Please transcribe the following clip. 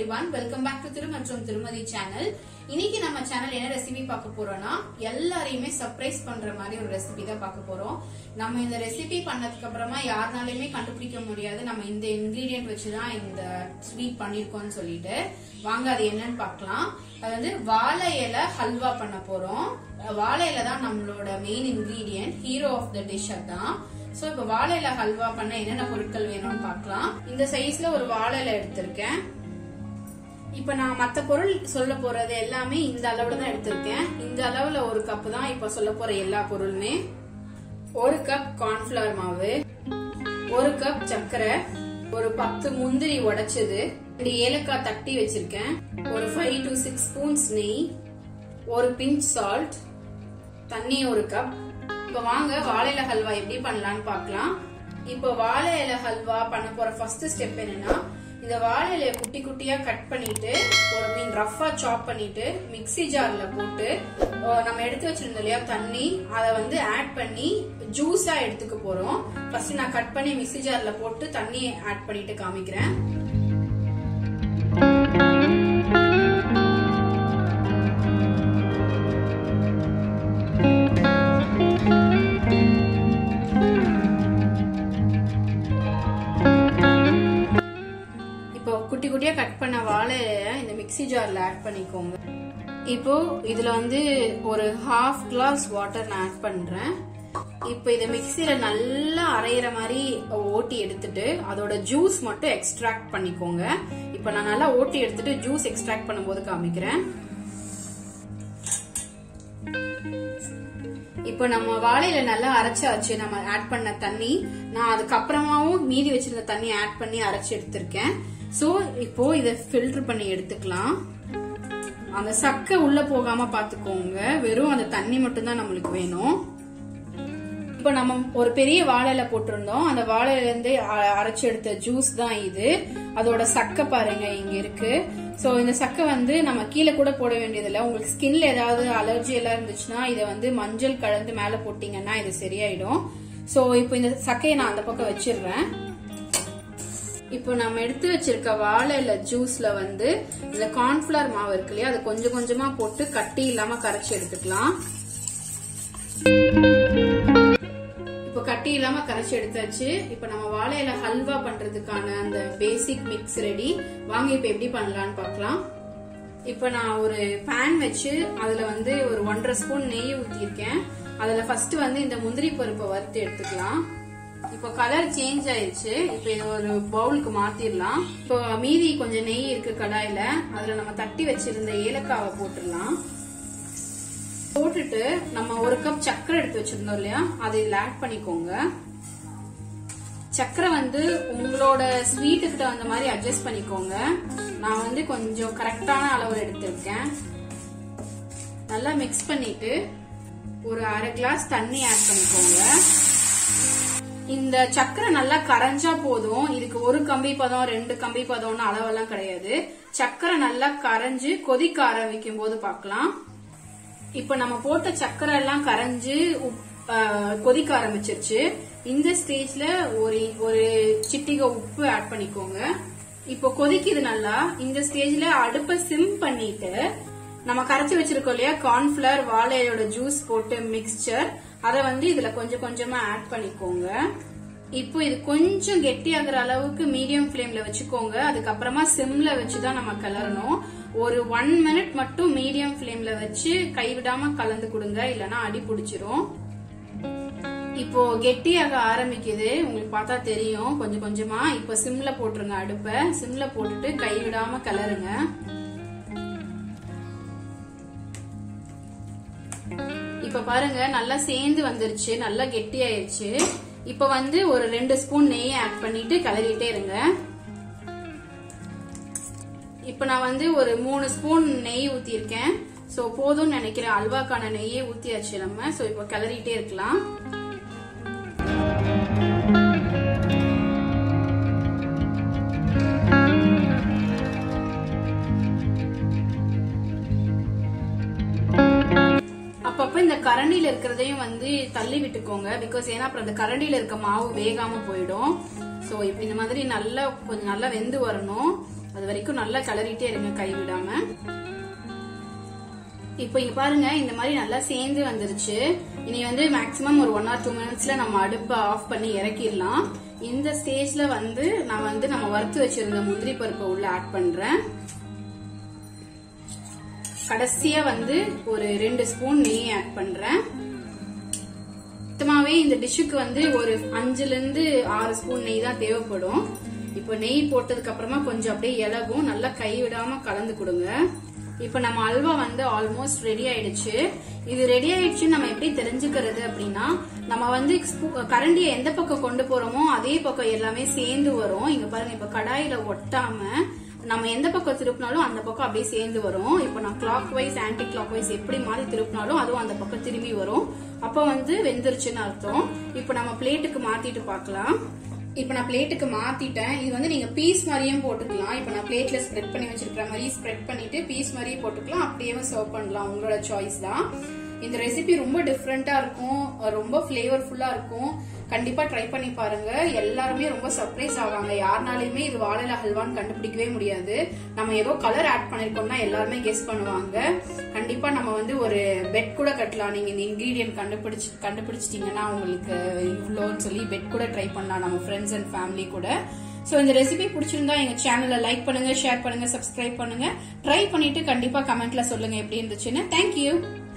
one welcome back to திரு மற்றும் திருமதி சேனல் இன்னைக்கு நம்ம சேனல் என்ன ரெசிபி பார்க்க போறோம்னா எல்லாரையுமே சர்ப்ரைஸ் பண்ற மாதிரி ஒரு ரெசிபி தான் பார்க்க போறோம் நம்ம இந்த ரெசிபி பண்ணதுக்கு அப்புறமா யாருனாலையுமே கண்டுபிடிக்க முடியாது நம்ம இந்த இன்கிரீடியன்ட் வச்சுதான் இந்த ஸ்வீட் பண்ணிருக்கோம்னு சொல்லிட்டு வாங்க அது என்னன்னு பார்க்கலாம் அது வந்து வாழை இலை ஹல்வா பண்ண போறோம் வாழை இலை தான் நம்மளோட main ingredient hero of the dish அதான் சோ இப்ப வாழை இலை ஹல்வா பண்ண என்னென்ன பொருட்கள் வேணும்னு பார்க்கலாம் இந்த சைஸ்ல ஒரு வாழை இலை எடுத்திருக்கேன் இப்ப நான் மத்த பொருள் சொல்ல போறது எல்லாமே இந்த அளவுல தான் எடுத்திருக்கேன் இந்த அளவுல ஒரு கப் தான் இப்ப சொல்ல போற எல்லா பொருளுமே ஒரு கப் கார்ன்ஃபிளவர் மாவு ஒரு கப் சர்க்கரை ஒரு பத்து முந்திரி உடைச்சது ரெண்டு ஏலக்காய் தட்டி வச்சிருக்கேன் ஒரு ஃபைவ் டு சிக்ஸ் ஸ்பூன்ஸ் நெய் ஒரு பிஞ்ச் சால்ட் தண்ணி ஒரு கப் இப்ப வாங்க வாழை இலை ஹல்வா எப்படி பண்ணலாம்னு பார்க்கலாம் இப்போ வாழை இலை ஹல்வா பண்ண போற ஃபர்ஸ்ட் ஸ்டெப் என்னன்னா இந்த வாழை இலையை குட்டி குட்டியா கட் பண்ணிட்டு ஒரு மீன் ரஃபா சாப் பண்ணிட்டு மிக்ஸி ஜார்ல போட்டு அஹ், நம்ம எடுத்து வச்சிருந்தோம் இல்லையா தண்ணி அதை வந்து ஆட் பண்ணி ஜூஸா எடுத்துக்க போறோம் ஃபர்ஸ்ட் நான் கட் பண்ணி மிக்ஸி ஜார்ல போட்டு தண்ணி ஆட் பண்ணிட்டு காமிக்கிறேன் இப்போ குட்டி குட்டியா கட் பண்ண வாழைய இந்த மிக்ஸி ஜார்ல ஆட் பண்ணிக்கோங்க இப்போ இதுல வந்து ஒரு ஹாஃப் கிளாஸ் வாட்டர் நான் ஆட் பண்றேன் இப்போ இத மிக்ஸில நல்லா அரையிற மாதிரி ஓட்டி எடுத்துட்டு அதோட ஜூஸ் மட்டும் எக்ஸ்ட்ராக்ட் பண்ணிக்கோங்க இப்போ நான் நல்லா ஓட்டி எடுத்துட்டு ஜூஸ் எக்ஸ்ட்ராக்ட் பண்ணும்போது காமிக்கிறேன் இப்போ நம்ம வாழையில நல்லா அரைச்சாச்சு நம்ம ஆட் பண்ண தண்ணி நான் அதுக்கப்புறமாவும் மீதி வச்சிருந்த தண்ணி ஆட் பண்ணி அரைச்சு எடுத்திருக்கேன் சோ இப்போ இத ஃபில்டர் பண்ணி எடுத்துக்கலாம் அந்த சக்கை உள்ள போகாம பாத்துக்கோங்க வெறும் அந்த தண்ணி மட்டும் தான் நம்மளுக்கு வேணும் இப்போ நம்ம ஒரு பெரிய வாழையில போட்டிருந்தோம் அந்த வாழையில இருந்து அ- அரைச்சு எடுத்த ஜூஸ் தான் இது அதோட சக்கை பாருங்க இங்க இருக்கு சோ இந்த சக்கை வந்து நம்ம கீழே கூட போட வேண்டியதில்லை உங்களுக்கு ஸ்கின்ல ஏதாவது அலர்ஜி எல்லாம் இருந்துச்சுன்னா இதை வந்து மஞ்சள் கலந்து மேல போட்டீங்கன்னா இது சரியாயிடும் சோ இப்போ இந்த சக்கையை நான் அந்த பக்கம் வச்சிடுறேன் இப்போ நம்ம எடுத்து வச்சிருக்க வாழையில ஜூஸ்ல வந்து இந்த கார்ன்ஃபிளவர் மாவு இருக்கு இல்லையா அது கொஞ்சம் கொஞ்சமா போட்டு கட்டி இல்லாம கரைச்சி எடுத்துக்கலாம் இப்போ கட்டி இல்லாம கரைச்சி எடுத்தாச்சு இப்போ நம்ம வாழையில ஹல்வா பண்றதுக்கான அந்த பேசிக் மிக்ஸ் ரெடி வாங்க இப்போ எப்படி பண்ணலாம்னு பார்க்கலாம் இப்போ நான் ஒரு பேன் வச்சு அதுல வந்து ஒரு ஒன்றரை ஸ்பூன் நெய் ஊத்திருக்கேன் அதுல ஃபர்ஸ்ட் வந்து இந்த முந்திரி பருப்பை வறுத்து எடுத்துக்கலாம் இப்போ கலர் சேஞ்ச் ஆயிருச்சு இப்போ இதை ஒரு பவுலுக்கு மாத்திரலாம் இப்போ மீதி கொஞ்சம் நெய் இருக்கு கடாயில அதுல நம்ம தட்டி வச்சிருந்த ஏலக்காவை போட்டுடலாம் போட்டுட்டு நம்ம ஒரு கப் சர்க்கரை எடுத்து வச்சிருந்தோம் இல்லையா அதை இதுல ஆட் பண்ணிக்கோங்க சர்க்கரை வந்து உங்களோட ஸ்வீட்டுக்கு தகுந்த மாதிரி அட்ஜஸ்ட் பண்ணிக்கோங்க நான் வந்து கொஞ்சம் கரெக்டான அளவு எடுத்திருக்கேன் நல்லா மிக்ஸ் பண்ணிட்டு ஒரு அரை கிளாஸ் தண்ணி ஆட் பண்ணிக்கோங்க இந்த சக்கரை நல்லா கரைஞ்சா போதும் இதுக்கு ஒரு கம்பி பதம் ரெண்டு கம்பி பதம்னு அளவெல்லாம் கிடையாது சக்கரை நல்லா கரைஞ்சு கொதிக்க ஆரம்பிக்கும் போது பார்க்கலாம் இப்ப நம்ம போட்ட சக்கரை எல்லாம் கரைஞ்சு உப்- ஆஹ் கொதிக்க ஆரம்பிச்சிருச்சு இந்த ஸ்டேஜ்ல ஒரு ஒரு சிட்டிகை உப்பு ஆட் பண்ணிக்கோங்க இப்போ கொதிக்குது நல்லா இந்த ஸ்டேஜ்ல அடுப்பை சிம் பண்ணிட்டு நம்ம கரைச்சு வச்சிருக்கோம் இல்லையா கார்ன்ஃபிளவர் வாழையோட ஜூஸ் போட்டு மிக்ஸ்சர் அத வந்து இதுல கொஞ்சம் கொஞ்சமா ஆட் பண்ணிக்கோங்க இப்போ இது கொஞ்சம் கெட்டியாகிற அளவுக்கு மீடியம் ஃப்ளேம்ல வச்சுக்கோங்க அதுக்கப்புறமா சிம்ல வச்சுதான் நம்ம கிளறணும் ஒரு ஒன் மினிட் மட்டும் மீடியம் ஃப்ளேம்ல வச்சு கைவிடாம கலந்து கொடுங்க இல்லனா அடி பிடிச்சிரும் இப்போ கெட்டியாக ஆரம்பிக்குது உங்களுக்கு பார்த்தா தெரியும் கொஞ்சம் கொஞ்சமா இப்போ சிம்ல போட்டுருங்க அடுப்பை சிம்ல போட்டுட்டு கைவிடாம கிளறுங்க இப்ப பாருங்க நல்லா சேர்ந்து வந்துருச்சு நல்லா கெட்டியாயிருச்சு இப்ப வந்து ஒரு ரெண்டு ஸ்பூன் நெய் ஆட் பண்ணிட்டு கிளறிட்டே இருங்க இப்ப நான் வந்து ஒரு மூணு ஸ்பூன் நெய் ஊத்திருக்கேன் சோ போதும்னு நினைக்கிறேன் அல்வாக்கான நெய்யே ஊத்தியாச்சு நம்ம சோ இப்போ கிளறிட்டே இருக்கலாம் அப்பப்ப இந்த கரண்டில இருக்கிறதையும் வந்து தள்ளி விட்டுக்கோங்க பிகாஸ் ஏன்னா அப்புறம் அந்த கரண்டில இருக்க மாவு வேகாம போயிடும் சோ இப்படி இந்த மாதிரி நல்லா கொஞ்சம் நல்லா வெந்து வரணும் அது வரைக்கும் நல்லா கிளறிட்டே இருங்க கை விடாம இப்போ இங்க பாருங்க இந்த மாதிரி நல்லா சேர்ந்து வந்துருச்சு இனி வந்து மேக்ஸிமம் ஒரு ஒன் ஆர் டூ மினிட்ஸ்ல நம்ம அடுப்பை ஆஃப் பண்ணி இறக்கிடலாம் இந்த ஸ்டேஜ்ல வந்து நான் வந்து நம்ம வறுத்து வச்சிருந்த முந்திரி பருப்பை உள்ள ஆட் பண்றேன் கடைசியா வந்து ஒரு ரெண்டு ஸ்பூன் நெய் ஆட் பண்றேன் மொத்தமாவே இந்த டிஷ்ஷுக்கு வந்து ஒரு அஞ்சுல இருந்து ஆறு ஸ்பூன் நெய் தான் தேவைப்படும் இப்போ நெய் போட்டதுக்கு அப்புறமா கொஞ்சம் அப்படியே இலகும் நல்லா கை விடாம கலந்து கொடுங்க இப்போ நம்ம அல்வா வந்து ஆல்மோஸ்ட் ரெடி ஆயிடுச்சு இது ரெடி ஆயிடுச்சுன்னு நம்ம எப்படி தெரிஞ்சுக்கிறது அப்படின்னா நம்ம வந்து கரண்டியை எந்த பக்கம் கொண்டு போறோமோ அதே பக்கம் எல்லாமே சேர்ந்து வரும் இங்க பாருங்க இப்ப கடாயில ஒட்டாம நம்ம எந்த பக்கம் திருப்பினாலும் அந்த பக்கம் அப்படியே சேர்ந்து வரும் இப்போ நான் clockwise anticlockwise எப்படி மாதிரி திருப்பினாலும் அதுவும் அந்த பக்கம் திரும்பி வரும் அப்ப வந்து வெந்துருச்சுன்னு அர்த்தம் இப்போ நம்ம பிளேட்டுக்கு மாத்திட்டு பார்க்கலாம் இப்போ நான் பிளேட்டுக்கு மாத்திட்டேன் இது வந்து நீங்க பீஸ் மாதிரியும் போட்டுக்கலாம் இப்போ நான் பிளேட்ல ஸ்ப்ரெட் பண்ணி வச்சிருக்கிற மாதிரி ஸ்ப்ரெட் பண்ணிட்டு பீஸ் மாதிரியும் போட்டுக்கலாம் அப்படியே சர்வ் பண்ணலாம் உங்களோட சாய்ஸ் தான் இந்த ரெசிபி ரொம்ப டிஃப்ரெண்டா இருக்கும் ரொம்ப ஃபிளேவர்ஃபுல்லா இருக்கும் கண்டிப்பா ட்ரை பண்ணி பாருங்க எல்லாருமே ரொம்ப சர்ப்ரைஸ் ஆவாங்க யாருனாலுமே இது வாழைல ஹல்வான்னு கண்டுபிடிக்கவே முடியாது நம்ம ஏதோ கலர் ஆட் பண்ணிருக்கோம்னா எல்லாருமே கெஸ் பண்ணுவாங்க கண்டிப்பா நம்ம வந்து ஒரு பெட் கூட கட்டலாம் நீங்க இந்த இன்கிரீடியன்ட் கண்டுபிடிச்சு கண்டுபிடிச்சிட்டீங்கன்னா உங்களுக்கு இவ்வளோன்னு சொல்லி பெட் கூட ட்ரை பண்ணலாம் நம்ம ஃப்ரெண்ட்ஸ் அண்ட் ஃபேமிலி கூட ஸோ இந்த ரெசிபி பிடிச்சிருந்தா எங்க சேனலை லைக் பண்ணுங்க ஷேர் பண்ணுங்க சப்ஸ்கிரைப் பண்ணுங்க ட்ரை பண்ணிட்டு கண்டிப்பா கமெண்ட்ல சொல்லுங்க எப்படி இருந்துச்சுன்னு தேங்க்யூ